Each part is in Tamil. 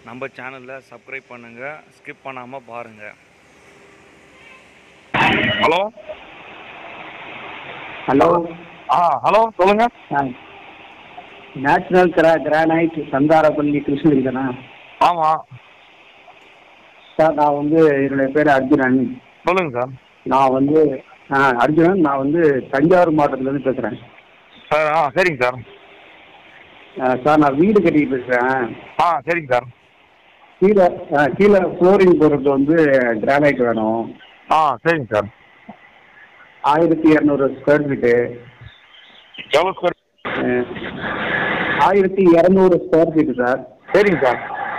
நம்ம சேனலில் சப்ஸ்கிரைப் பண்ணுங்கள் ஸ்கிப் பண்ணாமல் பாருங்கள் ஹலோ ஹலோ ஆ ஹலோ சொல்லுங்க நேச்சுரல் கிரா கிரானைட் சந்தாரப்பள்ளி கிருஷ்ணகிரி தானே ஆமாம் சார் நான் வந்து என்னுடைய பேர் அர்ஜுனன் சொல்லுங்க சார் நான் வந்து ஆ அர்ஜுனன் நான் வந்து தஞ்சாவூர் மாவட்டத்துலேருந்து பேசுகிறேன் சார் ஆ சரிங்க சார் சார் நான் வீடு கட்டிட்டு இருக்கிறேன் ஆ சரிங்க சார் கீழே ஆ, கீழே ஃப்ளோரிங் போடுறது வந்து கிரானைட் வேணும் ஆ சரிங்க சார் ஆயிரத்தி இரநூறு ஸ்கொயர் ஃபீட்டு எவ்வளோ ஸ்கொயர் ஆயிரத்தி இரநூறு ஸ்கொயர் ஃபீட்டு சார் சரிங்க சார்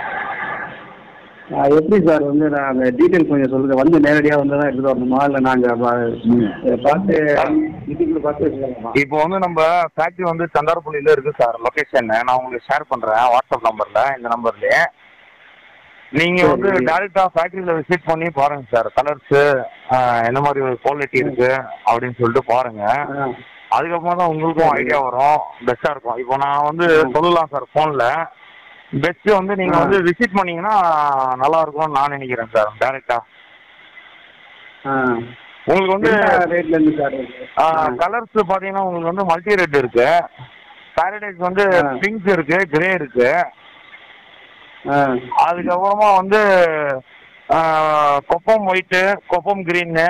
ஆ, எப்படி சார் வந்து நான் அந்த டீட்டெயில் கொஞ்சம் சொல்லுங்கள் வந்து நேரடியாக வந்து தான் எடுத்து வரணுமா இல்லை நாங்கள் பார்த்து இதுக்குள்ள பார்த்து வச்சுக்கலாமா இப்போ வந்து நம்ம ஃபேக்ட்ரி வந்து சந்தாரப்பள்ளியில் இருக்குது சார் லொக்கேஷன் நான் உங்களுக்கு ஷேர் பண்ணுறேன் வாட்ஸ்அப் நம்பரில் இந்த நம்பர்லேயே நீங்கள் வந்து சரி. டேரெக்டாக ஃபேக்ட்ரியில் விசிட் பண்ணி பாருங்கள் சார் கலர்ஸு என்ன மாதிரி ஒரு குவாலிட்டி இருக்குது அப்படின்னு சொல்லிட்டு பாருங்கள் ஆ அதுக்கப்புறமா தான் உங்களுக்கும் சரி. ஐடியா வரும் பெஸ்ட்டாக இருக்கும் இப்போ நான் வந்து ம். சொல்லலாம் சார் ஃபோனில் பெஸ்ட்டு வந்து நீங்கள் ஆ. வந்து விசிட் பண்ணீங்கன்னா நல்லா இருக்கும்னு நான் நினைக்கிறேன் சார் டேரெக்டாக ஆ உங்களுக்கு வந்து என்ன ரேட்ல இருந்து சார் இருக்கு? ஆ. கலர்ஸ் பார்த்தீங்கன்னா உங்களுக்கு வந்து மல்டி ரெட் இருக்கு பாரடைஸ் வந்து ஆ. பிங்க் இருக்கு கிரே இருக்கு ஆ அதுக்கப்புறமா வந்து ஆ, கொப்பம் ஒயிட்டு கொப்பம் கிரீனு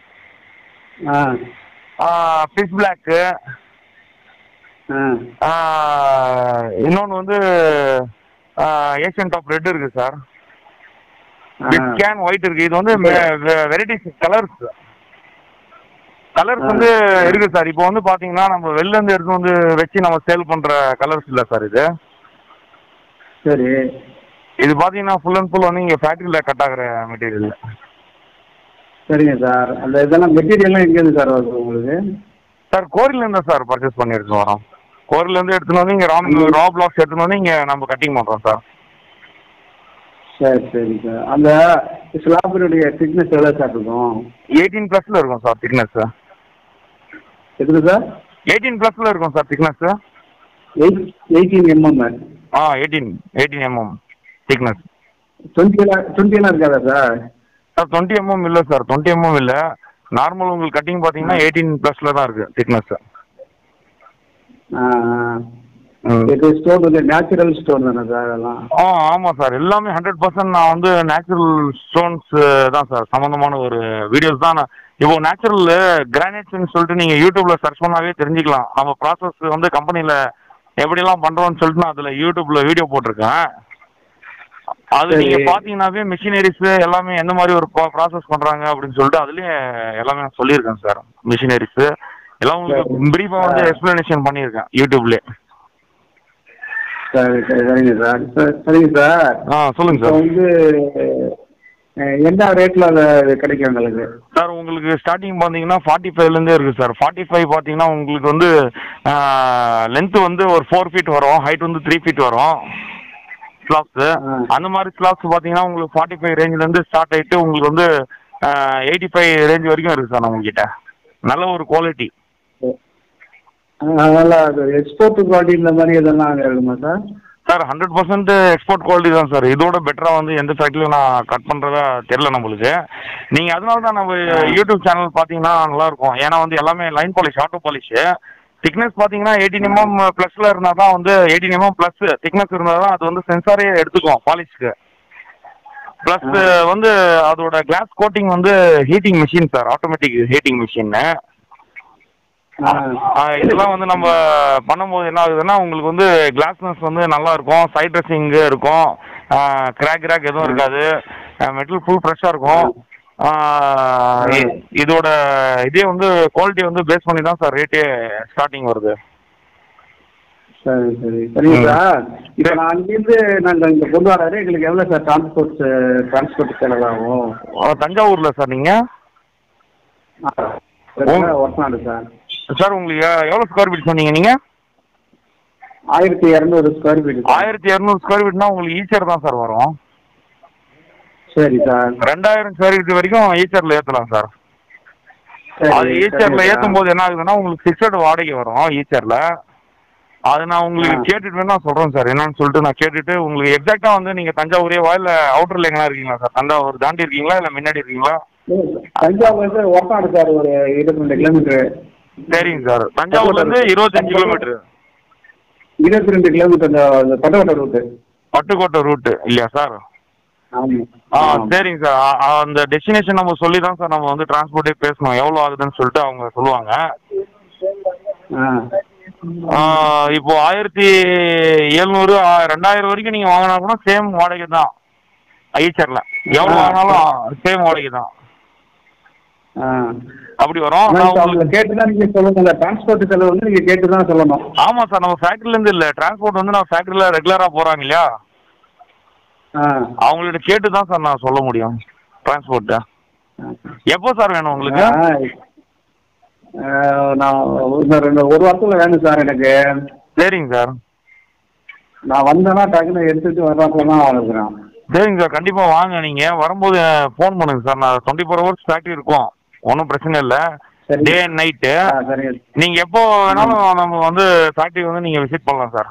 ஆ பிஸ் பிளாக்கு ஆ இன்னொன்று வந்து ஏஷியன் டாப் ரெட் இருக்கு சார் பிட் கேன் ஒயிட் இருக்கு இது வந்து வெரைட்டிஸ் கலர்ஸ் கலர்ஸ் ஆ. வந்து இருக்கு சார் இப்போ வந்து பாத்தீங்கன்னா நம்ம வெளில இருந்து எடுத்து வந்து வச்சு நம்ம சேல் பண்ற கலர்ஸ் இல்ல சார் இது சரி இது பாத்தீங்கன்னா ஃபுல் அண்ட் ஃபுல் வந்து இங்க ஃபேக்டரியில கட் ஆகுற மெட்டீரியல் சரிங்க சார் அந்த இதெல்லாம் மெட்டீரியல்லாம் எங்கேருந்து சார் வருது உங்களுக்கு சார் கோரில இருந்து சார் பர்ச்சேஸ் பண்ணி எடுத்துட்டு வரோம் கோரில இருந்து எடுத்துட்டு வந்து இங்க ரா ரா பிளாக்ஸ் எடுத்துட்டு வந்து இங்க நம்ம கட்டிங் பண்றோம் சார் சரி சரி சார் அந்த ஸ்லாபினுடைய திக்னஸ் எவ்வளோ சார் இருக்கும் எயிட்டீன் பிளஸ்ல இருக்கும் சார் திக்னஸ் எதுக்கு சார் எயிட்டீன் பிளஸ்ல இருக்கும் sir thickness eight eighteen MM ஆ எயிட்டீன் எயிட்டீன் எம்எம் திக்னஸ் டுவெண்ட்டிலாம் டுவெண்ட்டிலாம் இருக்காதா சார் சார் டுவெண்ட்டி எம்எம் இல்லை சார் டுவெண்ட்டி எம்எம் இல்லை நார்மல் உங்களுக்கு கட்டிங் பார்த்தீங்கன்னா எயிட்டீன் ப்ளஸில் தான் இருக்குது திக்னஸ் ஆ ஆ. இது ஸ்டோன் வந்து நேச்சுரல் ஸ்டோன் தானே சார் அதெல்லாம் ஆ ஆமாம் சார் எல்லாமே ஹண்ட்ரட் பர்சன்ட் நான் வந்து நேச்சுரல் ஸ்டோன்ஸ் தான் சார் சம்மந்தமான ஒரு வீடியோஸ் தான் நான் இப்போ நேச்சுரல் கிரானைட்ஸ்னு சொல்லிட்டு நீங்கள் யூடியூப்பில் சர்ச் பண்ணாவே தெரிஞ்சுக்கலாம் நம்ம ப்ராசஸ் வந்து கம்பெனியில் எப்படிலாம் பண்ணுறோம்னு சொல்லிட்டு நான் அதில் யூடியூப்பில் வீடியோ போட்டிருக்கேன் அது சரி. நீங்கள் பார்த்தீங்கன்னாவே மிஷினரிஸ் எல்லாமே எந்த மாதிரி ஒரு ப்ராசஸ் பண்ணுறாங்க அப்படின்னு சொல்லிட்டு அதுலேயே எல்லாமே நான் சொல்லியிருக்கேன் சார் மிஷினரிஸ் எல்லாம் உங்களுக்கு சரி. ப்ரீஃபாக வந்து ஆ. எக்ஸ்ப்ளனேஷன் பண்ணியிருக்கேன் யூடியூப்லேயே சரி சரி சரிங்க சார் சரி, சரிங்க சார் ஆ சொல்லுங்கள் இப்போ சார் வந்து அஹ், என்ன ரேட்டில் அது கிடைக்கும் எங்களுக்கு சார் உங்களுக்கு ஸ்டார்டிங் பார்த்தீங்கன்னா ஃபார்ட்டி ஃபைவ்லேருந்தே இருக்குது சார் ஃபார்ட்டி ஃபைவ் பார்த்தீங்கன்னா உங்களுக்கு வந்து லென்த்து வந்து ஒரு ஃபோர் ஃபீட் வரும் ஹைட் வந்து த்ரீ ஃபீட் வரும் ஸ்லாப்ஸு ஆ. அந்த மாதிரி ஸ்லாப்ஸ் பார்த்தீங்கன்னா உங்களுக்கு ஃபார்ட்டி ஃபைவ் ரேஞ்சிலேருந்து ஸ்டார்ட் ஆகிட்டு உங்களுக்கு வந்து எயிட்டி ஃபைவ் ரேஞ்ச் வரைக்கும் இருக்குது சார் நம்மக்கிட்ட நல்ல ஒரு குவாலிட்டி அதனால் அது எக்ஸ்போர்ட் குவாலிட்டி இந்த மாதிரி இதெல்லாம் அங்கே இருக்குமா sir sir hundred percent export quality தான் சார் இதோட பெட்டராக வந்து எந்த ஃபேக்ட்ரியும் நான் கட் பண்ணுறதா தெரில நம்மளுக்கு நீங்கள் அதனால தான் நம்ம யூடியூப் சேனல் பார்த்தீங்கன்னா நல்லாயிருக்கும் ஏன்னா வந்து எல்லாமே line polish auto polish thickness பார்த்தீங்கன்னா எயிட்டீன் எம்எம் ப்ளஸில் இருந்தால் தான் வந்து எயிட்டீன் எம்எம் ப்ளஸ் திக்னஸ் இருந்தால் தான் அது வந்து சென்சாரே எடுத்துக்கும் பாலிஷ்க்கு ப்ளஸ் வந்து அதோட கிளாஸ் கோட்டிங் வந்து heating machine sir automatic heating மிஷின்னு ஆ ஆ, இதெல்லாம் வந்து நம்ம பண்ணும்போது என்ன ஆகுதுன்னா உங்களுக்கு வந்து கிளாஸ்னஸ் வந்து நல்லா இருக்கும் சைட் ட்ரெஸ்ஸிங் இருக்கும் கிராக் கிராக் எதுவும் இருக்காது மெட்டல் ஃபுல் ஃப்ரெஷ்ஷாக இருக்கும் ஆ, இ- இதோட இதே வந்து குவாலிட்டி வந்து பேஸ் பண்ணி தான் சார் ரேட்டே ஸ்டார்டிங் வருது சரி சரி சரிங்க ம். சார் இப்போ நான் அங்கேருந்து நாங்கள் இங்கே கொண்டு வராரு எங்களுக்கு எவ்வளோ சார் டிரான்ஸ்போர்ட் டிரான்ஸ்போர்ட் செலவாகும் ஆ, தஞ்சாவூர்ல சார் நீங்கள் ஒர்க்நாடு சார் சார் உங்களுக்கு எவ்வளோ ஸ்கொயர் ஃபீட் சொன்னீங்க நீங்கள் ஆயிரத்தி இரநூறு ஸ்கொயர் ஃபீட் ஆயிரத்தி இரநூறு ஸ்கொயர் ஃபீட்னா உங்களுக்கு ஈச்சர் தான் சார் வரும் சரி சார் ரெண்டாயிரம் ஸ்கொயர் ஃபீட் வரைக்கும் ஈச்சரில் ஏற்றலாம் சார் சரி, அது ஈச்சர்ல சரிங்க ஏற்றும் சார். போது என்ன ஆகுதுன்னா உங்களுக்கு ஃபிக்ஸட் வாடகை வரும் ஈச்சர்ல அது நான் உங்களுக்கு ஆ. கேட்டுட்டு வேணா சொல்றேன் சார் என்னன்னு சொல்லிட்டு நான் கேட்டுட்டு உங்களுக்கு எக்ஸாக்டா வந்து நீங்க தஞ்சாவூரேவா இல்ல அவுட்டர்ல எங்கனா இருக்கீங்களா சார் தஞ்சாவூர் தாண்டி இருக்கீங்களா இல்ல முன்னாடி இருக்கீங்களா தஞ்சாவூர் வந்து ஒர்க்காடு சார் ஒரு இருபத்தி ரெண்டு கிலோமீட்டர் சரிங்க சார் தஞ்சாவூர்ல இருந்து இருபத்தஞ்சு கிலோமீட்டர் இருபத்தி ரெண்டு கிலோமீட்டர் இந்த இந்த பட்டவட்ட ரூட்டு பட்டுக்கோட்டை ரூட் இல்லையா சார் ஆமாம் ஆ சரிங்க சார் ஆ, ஆ, அந்த டெஸ்டினேஷன் நம்ம சொல்லி தான் சார் நம்ம வந்து டிரான்ஸ்போர்ட்டே பேசணும் எவ்வளோ ஆகுதுன்னு சொல்லிட்டு அவங்க சொல்லுவாங்க ஆ ஆ, இப்போ ஆயிரத்தி எழுநூறு ரெண்டாயிரம் வரைக்கும் நீங்கள் வாங்கினா கூட சேம் வாடகை தான் ஐச்சரில் எவ்வளோ ஆ. வாங்கினாலும் சேம் வாடகை தான் ஆ அப்படி வரும் ஆனா நான் இப்ப அவங்களை உங்களுக்கு கேட்டு தான் நீங்கள் சொல்லணும் அந்த டிரான்ஸ்போர்ட் செலவு வந்து நீங்கள் கேட்டு தான் சொல்லணும் ஆமாம் சார் நம்ம ஃபேக்ட்ரிலேருந்து இல்லை டிரான்ஸ்போர்ட் வந்து நம்ம ஃபேக்ட்ரியில் ரெகுலராக போகிறாங்க இல்லையா ஆ அவங்கள்ட்ட கேட்டு தான் சார் நான் சொல்ல முடியும் டிரான்ஸ்போர்ட்டை எப்போ சார் வேணும் உங்களுக்கு ஆ, ஆ, நான் ஒரு ரெண்டு ஒரு வாரத்தில் வேணும் சார் எனக்கு சரிங்க சார் நான் வந்தேன்னா டக்குன்னு எடுத்துட்டு வர்றப்போ தான் இருக்கிறேன் சரிங்க சார் கண்டிப்பாக வாங்க நீங்கள் வரும்போது ஃபோன் பண்ணுங்க சார் நான் டுவெண்ட்டி ஃபோர் ஹவர்ஸ் ஃபேக்ட்ரி இருக்கும் ஒன்றும் பிரச்சனை இல்லை சரி. டே அண்ட் நைட்டு ஆ சரிங்க நீங்கள் எப்போ வேணாலும் நம்ம வந்து ஃபேக்ட்ரி வந்து நீங்கள் விசிட் பண்ணலாம் சார்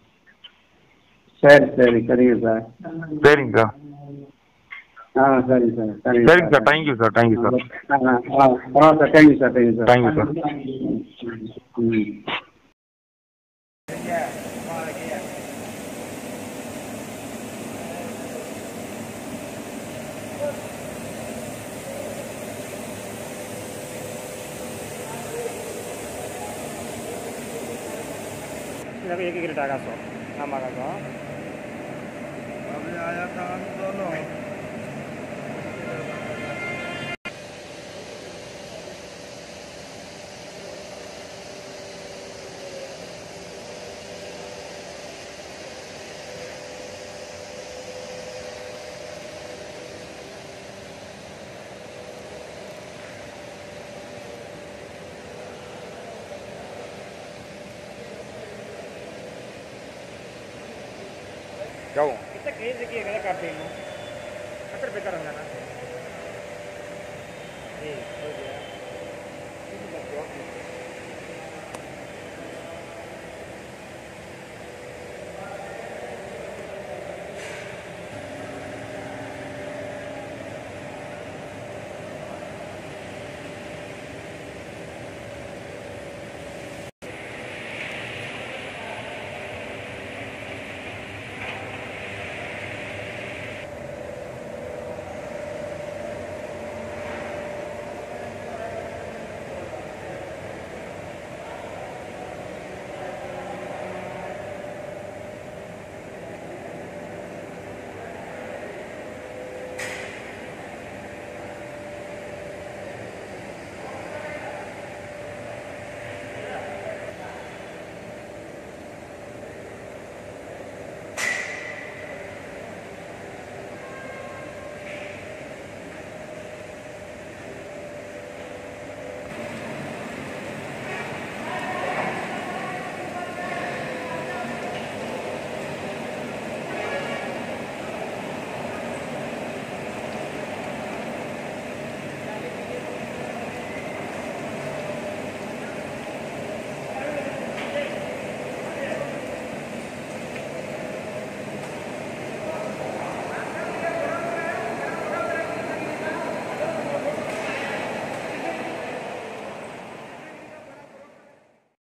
சரி சரி சரிங்க சார் சரிங்க சார் ஆ சரிங்க சார் சரிங்க சரிங்க sir thank you sir thank you sir ஆ ஆ ஆ sir thank you sir thank you sir thank you sir ம் देखो एक एक टाका सौ नाम आगा सौ जाऊ कितना क्रेज की है काटते हैं अगर बेकार होगा ना ये हो गया